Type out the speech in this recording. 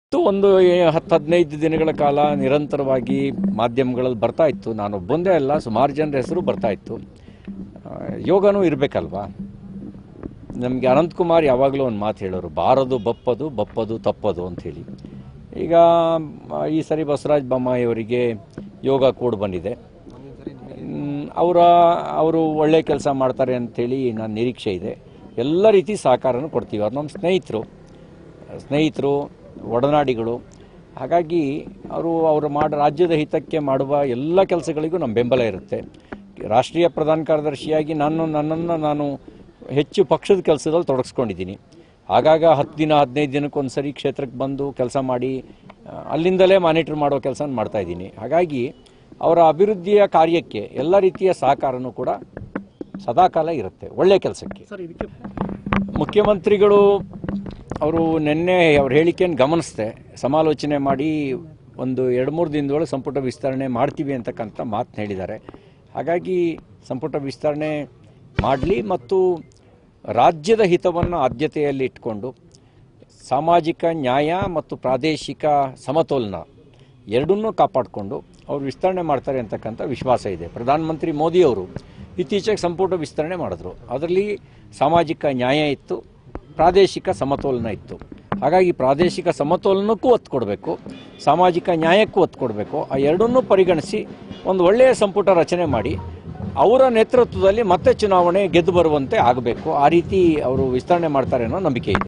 ಇತ್ತು ಒಂದು ಏ- ಹತ್ತು ಹದಿನೈದು ದಿನಗಳ ಕಾಲ ನಿರಂತರವಾಗಿ ಮಾಧ್ಯಮಗಳಲ್ಲಿ ಬರ್ತಾ ಇತ್ತು ನಾನು ಒಬ್ಬೊಂದೇ ಅಲ್ಲ ಸುಮಾರು ಜನರ ಹೆಸರು ಬರ್ತಾ ಇತ್ತು ಆ, ಯೋಗನೂ ಇರಬೇಕಲ್ವಾ ನಮಗೆ ಅನಂತಕುಮಾರ್ ಯಾವಾಗಲೂ ಒಂದು ಮಾತು ಹೇಳೋರು ಬಾರದು ಬಪ್ಪದು ಬಪ್ಪದು ತಪ್ಪದು ಅಂಥೇಳಿ ಈಗ ಮ, ಈ ಸರಿ ಬಸವರಾಜ ಬೊಮ್ಮಾಯಿ ಅವರಿಗೆ ಯೋಗ ಕೂಡ ಬಂದಿದೆ ಮ್, ಅವರ ಅವರು ಒಳ್ಳೆ ಕೆಲಸ ಮಾಡ್ತಾರೆ ಅಂಥೇಳಿ ನನ್ನ ನಿರೀಕ್ಷೆ ಇದೆ ಎಲ್ಲ ರೀತಿ ಸಹಕಾರನೂ ಕೊಡ್ತೀವಿ ಅವ್ರು ನಮ್ಮ ಸ್ನೇಹಿತರು ಸ್ನೇಹಿತರು ಒಡನಾಡಿಗಳು ಹಾಗಾಗಿ ಅವರು ಅವರು ಮಾಡ ರಾಜ್ಯದ ಹಿತಕ್ಕೆ ಮಾಡುವ ಎಲ್ಲ ಕೆಲಸಗಳಿಗೂ ನಮ್ಮ ಬೆಂಬಲ ಇರುತ್ತೆ ರಾಷ್ಟ್ರೀಯ ಪ್ರಧಾನ ಕಾರ್ಯದರ್ಶಿಯಾಗಿ ನಾನು ನನ್ನನ್ನು ನಾನು ಹೆಚ್ಚು ಪಕ್ಷದ ಕೆಲಸದಲ್ಲಿ ತೊಡಗಿಸ್ಕೊಂಡಿದ್ದೀನಿ ಆಗಾಗ ಹತ್ತು ದಿನ ಹದಿನೈದು ದಿನಕ್ಕೊಂದು ಸರಿ ಕ್ಷೇತ್ರಕ್ಕೆ ಬಂದು ಕೆಲಸ ಮಾಡಿ ಆ, ಅಲ್ಲಿಂದಲೇ ಮಾನಿಟರ್ ಮಾಡೋ ಕೆಲಸ ಮಾಡ್ತಾ ಇದ್ದೀನಿ ಹಾಗಾಗಿ ಅವರ ಅಭಿವೃದ್ಧಿಯ ಕಾರ್ಯಕ್ಕೆ ಎಲ್ಲ ರೀತಿಯ ಸಹಕಾರನೂ ಕೂಡ ಸದಾಕಾಲ ಇರುತ್ತೆ ಒಳ್ಳೆಯ ಕೆಲಸಕ್ಕೆ ಸರ್ ಇದಕ್ಕೆ ಮುಖ್ಯಮಂತ್ರಿಗಳು ಅವರು ನಿನ್ನೆ ಅವ್ರ ಹೇಳಿಕೆಯನ್ನು ಗಮನಿಸ್ದೆ ಸಮಾಲೋಚನೆ ಮಾಡಿ ಒಂದು ಎರಡು ಮೂರು ದಿನದೊಳಗೆ ಸಂಪುಟ ವಿಸ್ತರಣೆ ಮಾಡ್ತೀವಿ ಅಂತಕ್ಕಂಥ ಮಾತನ್ನ ಹೇಳಿದ್ದಾರೆ ಹಾಗಾಗಿ ಸಂಪುಟ ವಿಸ್ತರಣೆ ಮಾಡಲಿ ಮತ್ತು ರಾಜ್ಯದ ಹಿತವನ್ನು ಆದ್ಯತೆಯಲ್ಲಿ ಇಟ್ಕೊಂಡು ಸಾಮಾಜಿಕ ನ್ಯಾಯ ಮತ್ತು ಪ್ರಾದೇಶಿಕ ಸಮತೋಲನ ಎರಡನ್ನೂ ಕಾಪಾಡಿಕೊಂಡು ಅವರು ವಿಸ್ತರಣೆ ಮಾಡ್ತಾರೆ ಅಂತಕ್ಕಂಥ ವಿಶ್ವಾಸ ಇದೆ ಪ್ರಧಾನಮಂತ್ರಿ ಮೋದಿಯವರು ಇತ್ತೀಚೆಗೆ ಸಂಪುಟ ವಿಸ್ತರಣೆ ಮಾಡಿದ್ರು ಅದರಲ್ಲಿ ಸಾಮಾಜಿಕ ನ್ಯಾಯ ಇತ್ತು ಪ್ರಾದೇಶಿಕ ಸಮತೋಲನ ಇತ್ತು ಹಾಗಾಗಿ ಪ್ರಾದೇಶಿಕ ಸಮತೋಲನಕ್ಕೂ ಒತ್ತು ಕೊಡಬೇಕು ಸಾಮಾಜಿಕ ನ್ಯಾಯಕ್ಕೂ ಒತ್ತು ಕೊಡಬೇಕು ಆ ಎರಡನ್ನೂ ಪರಿಗಣಿಸಿ ಒಂದು ಒಳ್ಳೆಯ ಸಂಪುಟ ರಚನೆ ಮಾಡಿ ಅವರ ನೇತೃತ್ವದಲ್ಲಿ ಮತ್ತೆ ಚುನಾವಣೆ ಗೆದ್ದು ಬರುವಂತೆ ಆಗಬೇಕು ಆ ರೀತಿ ಅವರು ವಿಸ್ತರಣೆ ಮಾಡ್ತಾರೆ ಅನ್ನೋ ನಂಬಿಕೆ ಇದೆ